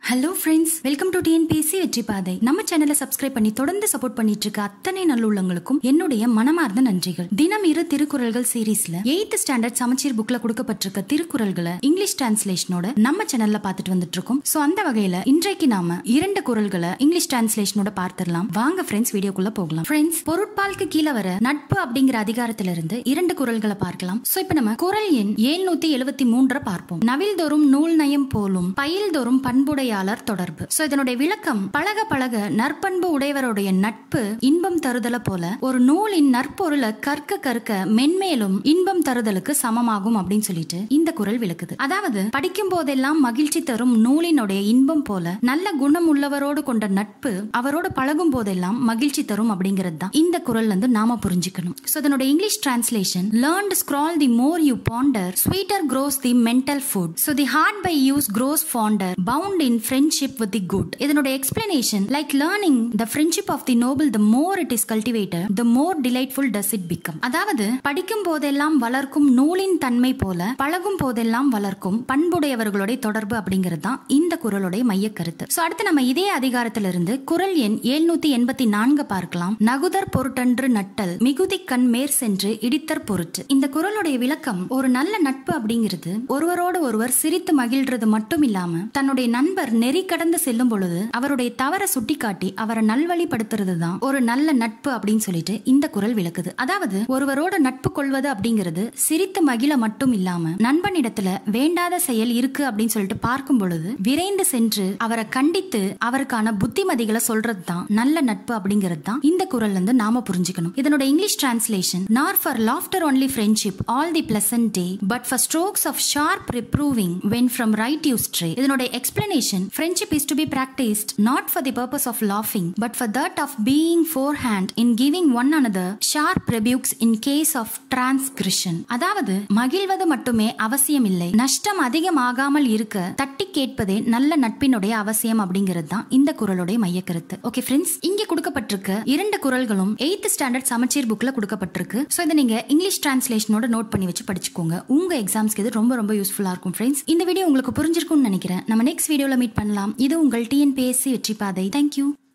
hello friends welcome to TNPSC வெற்றி பாதை நம்ம சேனலை சப்ஸ்கிரைப் பண்ணி தொடர்ந்து சப்போர்ட் பண்ணிட்டு இருக்க அத்தனை நல்லுள்ளங்களுக்கும் என்னுடைய மனமார்ந்த நன்றிகள் தினம் இரு திருக்குறள்கள் சீரீஸ்ல எயித் ஸ்டாண்டர்ட் சமச்சீர் புக்ல கொடுக்கப்பட்டிருக்க திருக்குறள்களை இங்கிலீஷ் டிரான்ஸ்லேஷனோட நம்ம சேனல்ல பார்த்துட்டு வந்துட்டு இருக்கோம் சோ அந்த வகையில இன்றைக்கு நாம இரண்டு குறள்களை இங்கிலீஷ் டிரான்ஸ்லேஷனோட பார்த்துடலாம் வாங்க ஃப்ரெண்ட்ஸ் வீடியோக்குள்ள போகலாம் ஃப்ரெண்ட்ஸ் பொருட்பாலுக்கு கீழே வர நட்பு அப்படிங்கிற அதிகாரத்துல இருந்து இரண்டு குறள்களை பார்க்கலாம் சோ இப்ப நம்ம குறள் எண் ஏழ்நூத்தி எழுபத்தி மூன்றை பார்ப்போம் நவில்தோறும் நூல் நயம் போலும் பயில்தோறும் பண்புடையாளர் தொடர்பு சோ இதனுடைய விளக்கம் பழக பழக நற்பண்பு உடையவருடைய நட்பு இன்பம் தருதல போல ஒரு நூலின் நற்பொருளை கற்க கற்க மென்மேலும் இன்பம் தருதலுக்கு சமமாகும் அப்படின்னு சொல்லிட்டு இந்த குறள் விளக்குது அதாவது படிக்கும் போதெல்லாம் மகிழ்ச்சி தரும் நூலினுடைய இன்பம் போல நல்ல குணம் உள்ளவரோடு கொண்ட நட்பு அவரோடு பழகும் போதெல்லாம் மகிழ்ச்சி தரும் அப்படிங்கிறது தான் இந்த குறள் வந்து நாம புரிஞ்சுக்கணும் சோ இதனுடைய English translation learned scroll the more you ponder sweeter grows the mental food so the heart by use grows fonder bound in friendship with the good இதனுடைய explanation like learning the friendship of the noble the more it is cultivated the more delightful does it become அதாவது படிக்கும் போதெல்லாம் வளர்க்கும் நூலின் தன்மை போல பழகும் போதெல்லாம் வளர்க்கும் பண்புடையவர்களுடைய தொடர்பு அப்படிங்கிறது தான் இந்த குறளுடைய மைய கருத்து சோ அடுத்து நம்ம இதே அதிகாரத்திலிருந்து குறள் எண் எழுநூத்தி எண்பத்தி நான்கு பார்க்கலாம் நகுதர் பொருட்டன்று நட்டல் மிகுதி கண் மேற் சென்று இடித்தர் பொருட்டு இந்த குறளுடைய விளக்கம் ஒரு நல்ல நட்பு அப்படிங்கிறது ஒருவரோடு ஒருவர் சிரித்து மகிழ்றது மட்டும் இல்லாம தன்னுடைய நண்பர் நெறி கடந்து செல்லும் பொழுது அவருடைய தவற சுட்டிக்காட்டி அவரை நல்வழிப்படுத்துறது தான் ஒரு நல்ல நட்பு அப்படின்னு சொல்லிட்டு இந்த குறள் விளக்குது அதாவது ஒருவரோட நட்பு கொள்வது அப்படிங்கிறது சிரித்து மகிழ மட்டும் இல்லாம நண்பனிடத்துல வேண்டாத செயல் இருக்கு அப்படின்னு சொல்லிட்டு பார்க்கும் பொழுது விரைந்து சென்று அவரை கண்டித்து அவருக்கான புத்திமதிகளை சொல்றது தான் நல்ல நட்பு அப்படிங்கிறது தான் இந்த குறள் வந்து நாம புரிஞ்சுக்கணும் இதனோட English translation nor for laughter only friendship all the pleasant day but for strokes of sharp reproving when from right you stray இதனோட explanation friendship is to be practised not for the purpose of லாஃபிங் but for that of being forehand in giving one another sharp rebukes in case of transgression அதாவது மகிழ்வது மட்டுமே அவசியம் இல்லை நஷ்டம் அதிகமாகாமல் இருக்க தட்டி கேட்பதே நல்ல நட்பினுடைய அவசியம் அப்படிங்கிறது தான் இந்த குறளுடைய மைய கருத்து ஓகே ஃப்ரெண்ட்ஸ் இங்க கொடுக்கப்பட்டிருக்க இரண்டு குறள்களும் எயித் ஸ்டாண்டர்ட் சமச்சீர் புக்ல கொடுக்கப்பட்டிருக்கு ஸோ இதை நீங்க இங்கிலீஷ் டிரான்ஸ்லேஷனோட நோட் பண்ணி வச்சு படிச்சுக்கோங்க உங்க எக்ஸாம்ஸ்க்கு இது ரொம்ப ரொம்ப யூஸ்ஃபுல்லா இருக்கும் ஃப்ரெண்ட்ஸ் இந்த வீடியோ உங்களுக்கு புரிஞ்சிருக்கும்னு நினைக்கிறேன் நம்ம நெக்ஸ்ட் வீடியோல மீட் பண்ணலாம் இது உங்கள் டிஎன்பிஎஸ்சி வெற்றி பாதை தேங்க்யூ